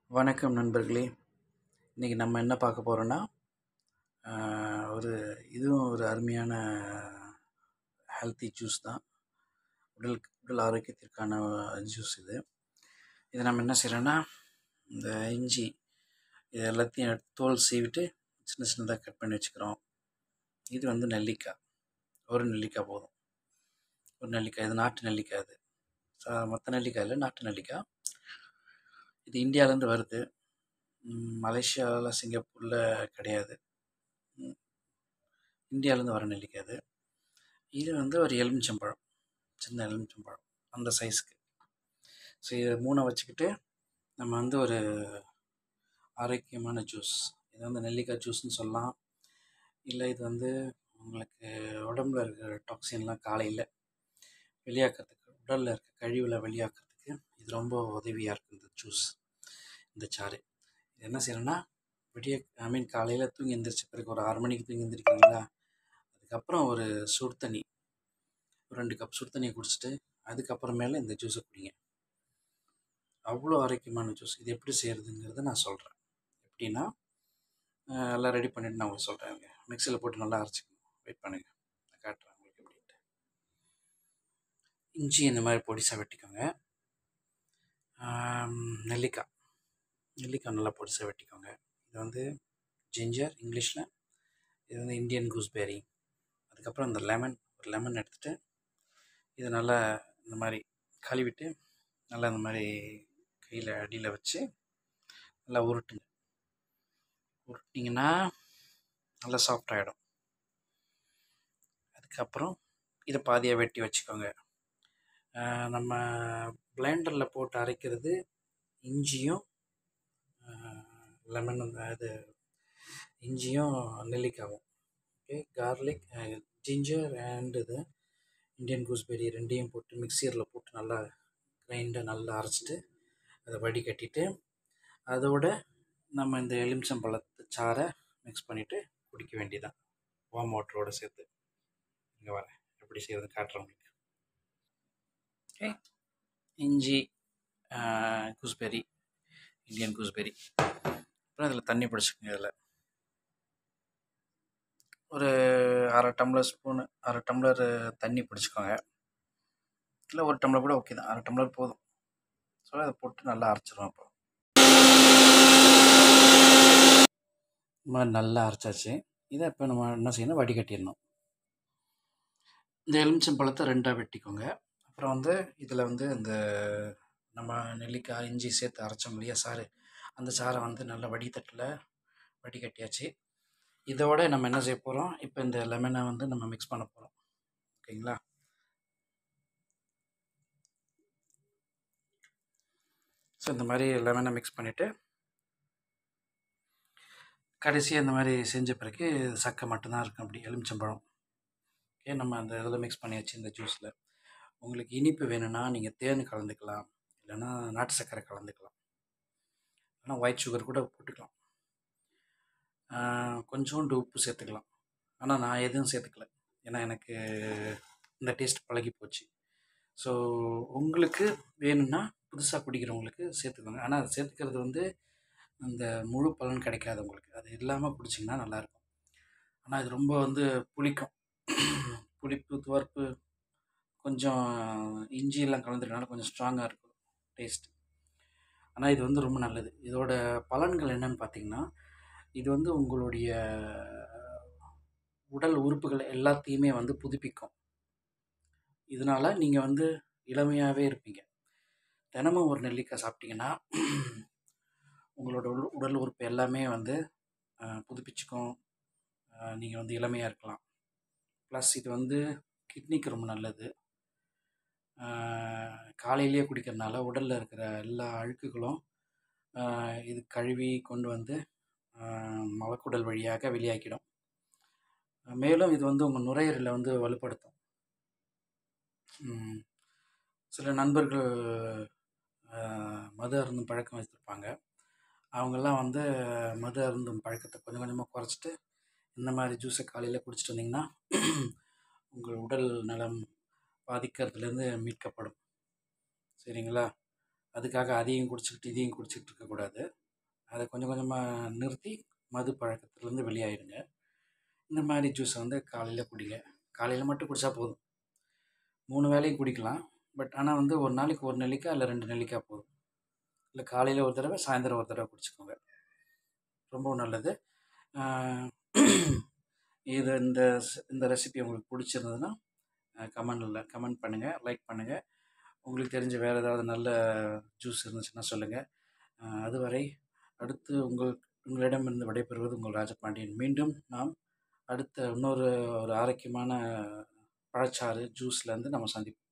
வணக்கம் நண்பர்களே இன்றைக்கி நம்ம என்ன பார்க்க போகிறோன்னா ஒரு இதுவும் ஒரு அருமையான ஹெல்த்தி ஜூஸ் தான் உடல் உடல் ஆரோக்கியத்திற்கான ஜூஸ் இது இதை நம்ம என்ன செய்கிறோன்னா இந்த இஞ்சி இது எல்லாத்தையும் எடுத்து தோல் சீவிட்டு சின்ன சின்னதாக கட் பண்ணி வச்சுக்கிறோம் இது வந்து நெல்லிக்காய் ஒரு நெல்லிக்காய் போதும் ஒரு நெல்லிக்காய் இது நாட்டு நெல்லிக்காய் இது மற்ற நெல்லிக்காய் இல்லை நாட்டு நெல்லிக்காய் இது இந்தியாவிலேருந்து வருது ம், மலேசியாவில் சிங்கப்பூரில் கிடையாது ம், இந்தியாவிலேருந்து வர நெல்லிக்காய் அது இது வந்து ஒரு எலுமிச்சம்பழம் சின்ன எலுமிச்சம்பழம் அந்த சைஸ்க்கு ஸோ இது மூணை வச்சுக்கிட்டு நம்ம வந்து ஒரு ஆரோக்கியமான ஜூஸ் இது வந்து நெல்லிக்காய் ஜூஸ்னு சொல்லலாம் இல்லை இது வந்து உங்களுக்கு உடம்புல இருக்கிற டாக்ஸின்லாம் காலையில் வெளியாக்கிறதுக்கு உடலில் இருக்க கழிவில் வெளியாக்கிறதுக்கு இது ரொம்ப உதவியாக இருக்குது இந்த ஜூஸ் இந்த சாறு இது என்ன செய்யணும்னா விடிய ஐ மீன் காலையில் தூங்கி எந்திரிச்ச பிறகு ஒரு ஆறு மணிக்கு தூங்கி எந்திரிக்கிறீங்களா அதுக்கப்புறம் ஒரு சுடு தண்ணி ஒரு ரெண்டு கப் சுடு தண்ணியை குடிச்சிட்டு அதுக்கப்புறமேல இந்த ஜூஸை குடிங்க அவ்வளோ ஆரோக்கியமான ஜூஸ் இது எப்படி செய்கிறதுங்கிறத நான் சொல்கிறேன் எப்படின்னா அஹ், எல்லாம் ரெடி பண்ணிவிட்டு நான் உங்களுக்கு சொல்கிறேன் மிக்சியில் போட்டு நல்லா அரைச்சிக்கணும் வெயிட் பண்ணுங்கள் நான் காட்டுறேன் உங்களுக்கு எப்படின்ட்டு இஞ்சி இந்த மாதிரி பொடிசாக வெட்டிக்கோங்க ஆம், நெல்லிக்காய் நெல்லிக்காய் நல்லா பொடிசாக வெட்டிக்கோங்க இது வந்து ஜிஞ்சர் இங்கிலீஷில் இது வந்து இந்தியன் கூஸ்பெரி அதுக்கப்புறம் இந்த லெமன் ஒரு லெமன் எடுத்துகிட்டு இதை நல்லா இந்த மாதிரி கழுவிட்டு நல்லா இந்த மாதிரி கையில் அடியில் வச்சு நல்லா உருட்டுங்க உருட்டிங்கன்னா நல்லா சாஃப்ட் ஆகிடும் அதுக்கப்புறம் இதை பாதியாக வெட்டி வச்சுக்கோங்க ஆஹ் நம்ம பிளெண்டரில் போட்டு அரைக்கிறது இஞ்சியும் லெமன் அது இஞ்சியும் நெல்லிக்காவும் ஓகே கார்லிக் ஜிஞ்சர் அண்ட் இது இந்தியன் கூஸ்பெரி ரெண்டையும் போட்டு மிக்சியரில் போட்டு நல்லா கிரைண்டாக நல்லா அரைச்சிட்டு அதை வடிகட்டிட்டு அதோட நம்ம இந்த எலுமிச்சம்பழத்து சாறை மிக்ஸ் பண்ணிவிட்டு குடிக்க வேண்டியதான் வார்ம் வாட்டரோட சேர்த்து இங்கே வரேன் எப்படி செய்யறது காட்டுறேன் உங்களுக்கு ஓகே இஞ்சி கூஸ்பெரி இந்தியன் கூஸ்பெரி அப்புறம் அதில் தண்ணி பிடிச்சிக்கோங்க இதில் ஒரு அரை டம்ளர் ஸ்பூனு அரை டம்ளர் தண்ணி பிடிச்சிக்கோங்க இல்லை ஒரு டம்ளர் கூட ஓகே தான் அரை டம்ளர் போதும் ஸோ அதை போட்டு நல்லா அரைச்சிருவோம் இப்போ இந்த மாதிரி நல்லா அரைச்சாச்சு இதை இப்போ நம்ம என்ன செய்யணும் வடிகட்டிடணும் இந்த எலுமிச்சம் பழத்தை ரெண்டாக வெட்டிக்கோங்க அப்புறம் வந்து இதில் வந்து இந்த நம்ம நெல்லிக்காய் இஞ்சி சேர்த்து அரைச்சோம் இல்லையா சாறு அந்த சாறை வந்து நல்லா வடித்தட்டில் வடிகட்டியாச்சு இதோட நம்ம என்ன செய்ய போகிறோம் இப்போ இந்த லெமனை வந்து நம்ம மிக்ஸ் பண்ண போகிறோம் ஓகேங்களா ஸோ இந்த மாதிரி லெமனை மிக்ஸ் பண்ணிவிட்டு கடைசியாக இந்த மாதிரி செஞ்ச பிறகு சக்கை மட்டும்தான் இருக்கும் அப்படி எலுமிச்சம்பழம் ஓகே நம்ம அந்த இதில் மிக்ஸ் பண்ணியாச்சு இந்த ஜூஸில் உங்களுக்கு இனிப்பு வேணும்னா நீங்கள் தேன் கலந்துக்கலாம் இல்லைன்னா நாட்டு சர்க்கரை கலந்துக்கலாம் இல்லைன்னா ஒயிட் சுகர் கூட போட்டுக்கலாம் ஆஹ் கொஞ்சோண்டு உப்பு சேர்த்துக்கலாம் ஆனால் நான் எதுவும் சேர்த்துக்கல ஏன்னா எனக்கு இந்த டேஸ்ட் பழகி போச்சு ஸோ உங்களுக்கு வேணும்னா புதுசாக குடிக்கிறவங்களுக்கு சேர்த்துக்கோங்க ஆனால் அது சேர்த்துக்கிறது வந்து அந்த முழு பலன் கிடைக்காது உங்களுக்கு அது இல்லாமல் குடிச்சிங்கன்னா நல்லாயிருக்கும் ஆனால் இது ரொம்ப வந்து புளிக்கும் புளிப்பு துவர்ப்பு கொஞ்சம் இஞ்சி எல்லாம் கலந்துருக்கனால கொஞ்சம் ஸ்ட்ராங்காக இருக்கும் டேஸ்ட் ஆனால் இது வந்து ரொம்ப நல்லது இதோட பலன்கள் என்னன்னு பார்த்தீங்கன்னா இது வந்து உங்களுடைய உடல் உறுப்புகள் எல்லாத்தையுமே வந்து புதுப்பிக்கும் இதனால நீங்கள் வந்து இளமையாகவே இருப்பீங்க தினமும் ஒரு நெல்லிக்காய் சாப்பிட்டீங்கன்னா உங்களோட உடல் உடல் உறுப்பு எல்லாமே வந்து அஹ், புதுப்பிச்சுக்கும் நீங்கள் வந்து இளமையாக இருக்கலாம் ப்ளஸ் இது வந்து கிட்னிக்கு ரொம்ப நல்லது ஆஹ் காலையிலேயே குடிக்கிறதுனால உடலில் இருக்கிற எல்லா அழுக்குகளும் ஆஹ் இது கழுவி கொண்டு வந்து ஆஹ் மலக்குடல் வழியாக வெளியாக்கிடும் மேலும் இது வந்து உங்கள் நுரையீரலை வந்து வலுப்படுத்தும் ம், சில நண்பர்கள் ஆஹ் மது அருந்தும் பழக்கம் வச்சுருப்பாங்க அவங்கெல்லாம் வந்து மது அருந்தும் பழக்கத்தை கொஞ்சம் கொஞ்சமாக குறைச்சிட்டு இந்த மாதிரி ஜூஸை காலையில் குடிச்சிட்டு வந்தீங்கன்னா உங்கள் உடல் நலம் பாதிக்கிறதுலேருந்து மீட்கப்படும் சரிங்களா அதுக்காக அதையும் குடிச்சுக்கிட்டு இதையும் குடிச்சிக்கிட்டு இருக்கக்கூடாது அதை கொஞ்சம் கொஞ்சமாக நிறுத்தி மது பழக்கத்துலேருந்து வெளியாயிடுங்க இந்த மாதிரி ஜூஸை வந்து காலையில் குடிங்க காலையில் மட்டும் குடித்தா போதும் மூணு வேளையும் குடிக்கலாம் பட் ஆனால் வந்து ஒரு நாளைக்கு ஒரு நெல்லிக்காய் இல்லை ரெண்டு நெல்லிக்காய் போதும் இல்லை காலையில் ஒரு தடவை சாயந்தரம் ஒரு தடவை குடிச்சுக்கோங்க ரொம்பவும் நல்லது ஆஹ் இது இந்த ஸ்- இந்த ரெசிபி உங்களுக்கு பிடிச்சிருந்ததுன்னா கமெண்டில் கமெண்ட் பண்ணுங்கள் லைக் பண்ணுங்கள் உங்களுக்கு தெரிஞ்ச வேறு ஏதாவது நல்ல ஜூஸ் இருந்துச்சுன்னா சொல்லுங்கள் அதுவரை அடுத்து உங்கள் உங்களிடமிருந்து விடைபெறுவது உங்கள் ராஜபாண்டியன் மீண்டும் நாம் அடுத்த இன்னொரு ஒரு ஆரோக்கியமான பழச்சாறு ஜூஸ்லேருந்து நம்ம சந்திப்போம்